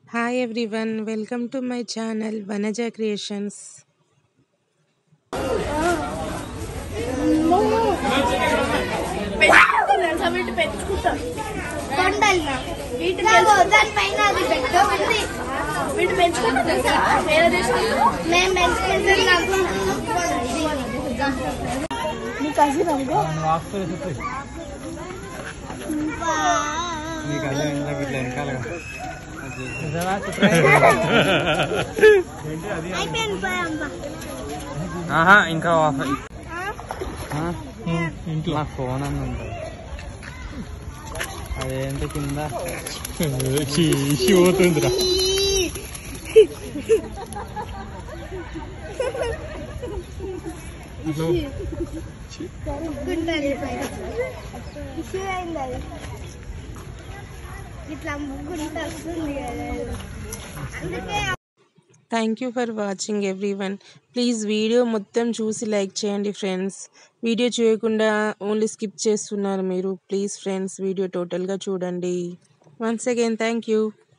hi everyone welcome to my channel Vanaja creations పెంచుకుంటాను వీటి పెంచుకుంటాం కొండలు వీటి దానిపైన అది పెద్ద ఉంది వీటి పెంచుకుంటాం తెలుసా వేరే దేశంలో మేము పెంచుకుంటున్నాం నీ కజిన్ అనుకో నీకు అదే ఇందాక ఇట్లా వెనకాలగా అయిపోయింది పోయమ్మ ఆహా ఇంకా ఆఫ్ ఇంట్లో నా ఫోన్ అని ఉంటుంది అదేంటి కింద చీసి పోతుందిరా ముగ్గుంటుంది పైన ఇష్యూ అయింది అది ఇట్లా ముగ్గుంటే వస్తుంది కదా అందుకే thank you for watching everyone please video మొత్తం చూసి లైక్ చేయండి ఫ్రెండ్స్ వీడియో చేయకుండా ఓన్లీ స్కిప్ చేస్తున్నారు మీరు ప్లీజ్ ఫ్రెండ్స్ వీడియో టోటల్గా చూడండి వన్స్ అగైన్ థ్యాంక్ యూ